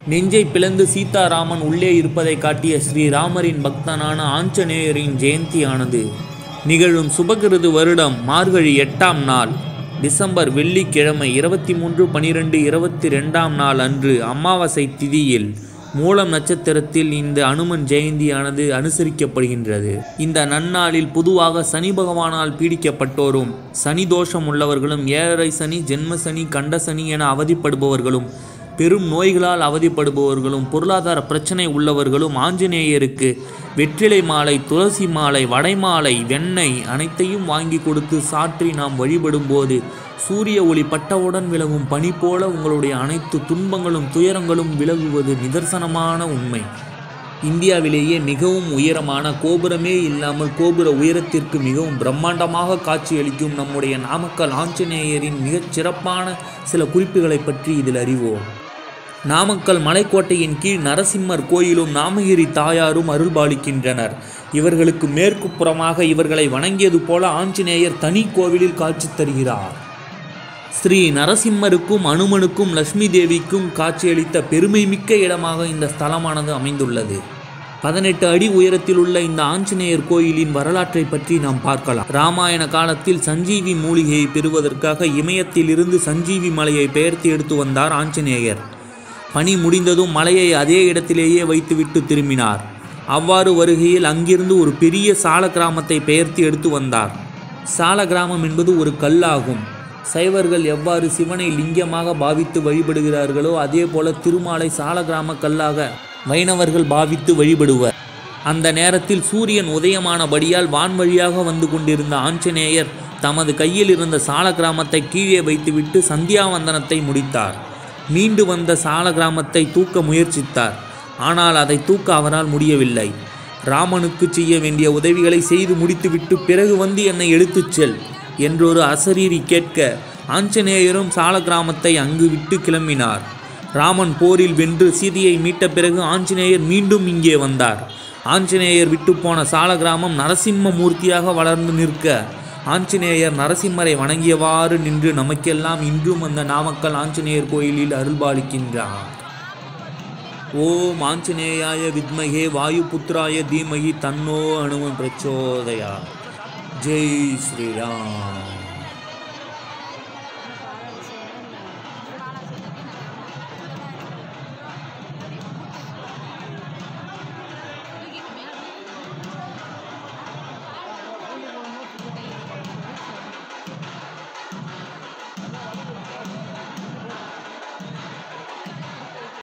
நெஞ்சை பிளந்து சீதாராமன் உள்ளே இருப்பதை காட்டிய ஸ்ரீராமரின் பக்தனான ஆஞ்சநேயரின் ஜெயந்தியானது நிகழும் சுபகிருது வருடம் மார்கழி எட்டாம் நாள் டிசம்பர் வெள்ளிக்கிழமை இருபத்தி மூன்று பனிரெண்டு இருபத்தி ரெண்டாம் நாள் அன்று அமாவாசை திதியில் மூலம் நட்சத்திரத்தில் இந்த அனுமன் ஜெயந்தியானது அனுசரிக்கப்படுகின்றது இந்த நன்னாளில் பொதுவாக சனி பகவானால் பீடிக்கப்பட்டோரும் சனி தோஷம் உள்ளவர்களும் ஏழரை சனி ஜென்ம சனி கண்ட சனி என அவதிப்படுபவர்களும் பெரும் நோய்களால் அவதிப்படுபவர்களும் பொருளாதார பிரச்சனை உள்ளவர்களும் ஆஞ்சநேயருக்கு வெற்றிலை மாலை துளசி மாலை வடைமாலை வெண்ணெய் அனைத்தையும் வாங்கி கொடுத்து சாற்றி நாம் வழிபடும்போது சூரிய ஒளி பட்டவுடன் விலகும் பனி போல உங்களுடைய அனைத்து துன்பங்களும் துயரங்களும் விலகுவது நிதர்சனமான உண்மை இந்தியாவிலேயே மிகவும் உயரமான கோபுரமே இல்லாமல் கோபுர உயரத்திற்கு மிகவும் பிரம்மாண்டமாக காட்சியளிக்கும் நம்முடைய நாமக்கல் ஆஞ்சநேயரின் மிகச் சிறப்பான சில குறிப்புகளை பற்றி இதில் அறிவோம் நாமக்கல் மலைக்கோட்டையின் கீழ் நரசிம்மர் கோயிலும் நாமகிரி தாயாரும் அருள்பாலிக்கின்றனர் இவர்களுக்கு மேற்கு புறமாக இவர்களை வணங்கியது போல ஆஞ்சநேயர் தனி கோவிலில் காட்சி தருகிறார் ஸ்ரீ நரசிம்மருக்கும் அனுமனுக்கும் லட்சுமி தேவிக்கும் காட்சியளித்த பெருமைமிக்க இடமாக இந்த ஸ்தலமானது அமைந்துள்ளது பதினெட்டு அடி உயரத்தில் உள்ள இந்த ஆஞ்சநேயர் கோயிலின் வரலாற்றை பற்றி நாம் பார்க்கலாம் ராமாயண காலத்தில் சஞ்சீவி மூலிகையை பெறுவதற்காக இமயத்திலிருந்து சஞ்சீவி மலையை பெயர்த்து எடுத்து வந்தார் ஆஞ்சநேயர் பணி முடிந்ததும் மலையை அதே இடத்திலேயே வைத்துவிட்டு திரும்பினார் அவ்வாறு வருகையில் அங்கிருந்து ஒரு பெரிய சால கிராமத்தை பெயர்த்து எடுத்து வந்தார் சால கிராமம் என்பது ஒரு கல்லாகும் சைவர்கள் எவ்வாறு சிவனை லிங்கமாக பாவித்து வழிபடுகிறார்களோ அதே போல திருமாலை சால கிராம கல்லாக வைணவர்கள் பாவித்து வழிபடுவர் அந்த நேரத்தில் சூரியன் உதயமானபடியால் வான்வழியாக வந்து கொண்டிருந்த ஆஞ்சநேயர் தமது கையில் இருந்த சால கிராமத்தை கீழே வைத்துவிட்டு சந்தியாவந்தனத்தை முடித்தார் மீண்டு வந்த சால கிராமத்தை தூக்க முயற்சித்தார் ஆனால் அதை தூக்க அவரால் முடியவில்லை ராமனுக்கு செய்ய வேண்டிய உதவிகளை செய்து முடித்துவிட்டு பிறகு வந்து என்னை எடுத்துச் செல் என்றொரு அசரீரி கேட்க ஆஞ்சநேயரும் சால கிராமத்தை அங்கு விட்டு கிளம்பினார் ராமன் போரில் வென்று சீதையை மீட்ட பிறகு ஆஞ்சநேயர் மீண்டும் இங்கே வந்தார் ஆஞ்சநேயர் விட்டுப்போன சால கிராமம் நரசிம்ம மூர்த்தியாக வளர்ந்து நிற்க ஆஞ்சநேயர் நரசிம்மரை வணங்கியவாறு நின்று நமக்கெல்லாம் இன்றும் அந்த நாமக்கல் ஆஞ்சநேயர் கோயிலில் அருள்பாலிக்கின்றார் ஓம் ஆஞ்சநேயாய வித்மகே வாயுபுத்ராய தீமகி தன்னோ அனுமன் பிரச்சோதயா ஜெய் ஸ்ரீராம்